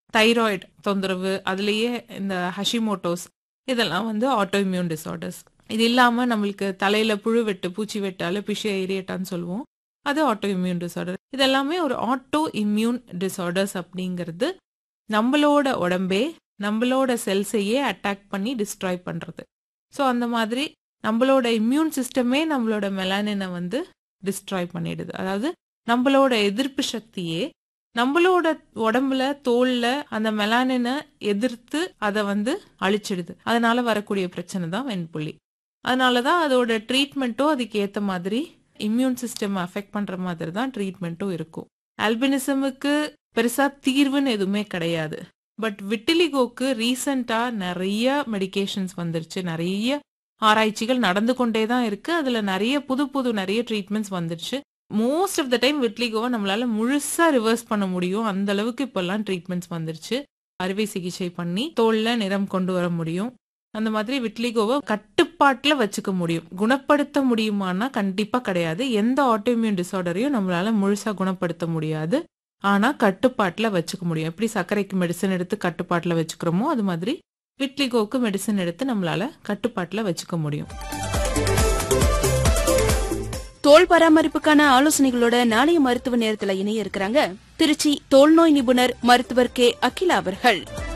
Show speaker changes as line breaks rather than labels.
thyroid தொந்தரவு அதுலேயே இந்த ஹஷிமோட்டோஸ் இதெல்லாம் வந்து ஆட்டோ இம்யூன் டிசார்டர்ஸ் இது இல்லாம நம்மளுக்கு தலையில புழு வெட்டு பூச்சி வெட்டு அலபிஷியா ஏரியட்டான்னு சொல்லுவோம் அது ஆட்டோ இம்யூன் டிசார்டர் இதெல்லாமே ஒரு ஆட்டோ இம்யூன் டிசார்டர்ஸ் அப்படிங்கிறது நம்மளோட உடம்பே நம்மளோட செல்ஸையே அட்டாக் பண்ணி டிஸ்ட்ராய் பண்றது ஸோ அந்த மாதிரி நம்மளோட இம்யூன் சிஸ்டமே நம்மளோட மெலானினை வந்து டிஸ்ட்ராய் பண்ணிடுது அதாவது நம்மளோட எதிர்ப்பு சக்தியே நம்மளோட உடம்புல தோல்ல அந்த மெலானினை எதிர்த்து அதை வந்து அழிச்சிடுது அதனால வரக்கூடிய பிரச்சனை தான் வெண்புள்ளி அதனால தான் அதோட ட்ரீட்மெண்ட்டும் அதுக்கு ஏற்ற மாதிரி இம்யூன் சிஸ்டம் அஃபெக்ட் பண்ற மாதிரி தான் ட்ரீட்மெண்ட்டும் இருக்கும் ஆல்பினிசமுக்கு பெருசா தீர்வுன்னு எதுவுமே கிடையாது பட் விட்டிலிகோக்கு ரீசண்டா நிறைய மெடிகேஷன்ஸ் வந்துருச்சு நிறைய ஆராய்ச்சிகள் நடந்து கொண்டே தான் இருக்கு அதுல நிறைய புது புது நிறைய ட்ரீட்மெண்ட்ஸ் வந்துருச்சு மோஸ்ட் ஆஃப் த டைம் விட்லிகோவை நம்மளால முழுசா ரிவர்ஸ் பண்ண முடியும் அந்த அளவுக்கு இப்பெல்லாம் ட்ரீட்மெண்ட்ஸ் வந்துருச்சு அறுவை சிகிச்சை பண்ணி தோல்ல நிறம் கொண்டு வர முடியும் அந்த மாதிரி விட்லிகோவை கட்டுப்பாட்டுல வச்சுக்க முடியும் குணப்படுத்த முடியுமானா கண்டிப்பா கிடையாது எந்த ஆட்டோமியூன் டிசார்டரையும் நம்மளால முழுசா குணப்படுத்த முடியாது ஆனா கட்டுப்பாட்டுல வச்சுக்க முடியும் எப்படி சர்க்கரைக்கு மெடிசன் எடுத்து கட்டுப்பாட்டுல வச்சுக்கிறோமோ அது மாதிரி விட்லிகோவுக்கு மெடிசன் எடுத்து நம்மளால கட்டுப்பாட்டுல வச்சுக்க முடியும்
தோல் பராமரிப்புக்கான ஆலோசனைகளோட நாளைய மருத்துவ நேரத்துல இணைய இருக்கிறாங்க திருச்சி தோல் நோய் நிபுணர் மருத்துவர் கே அகிலா அவர்கள்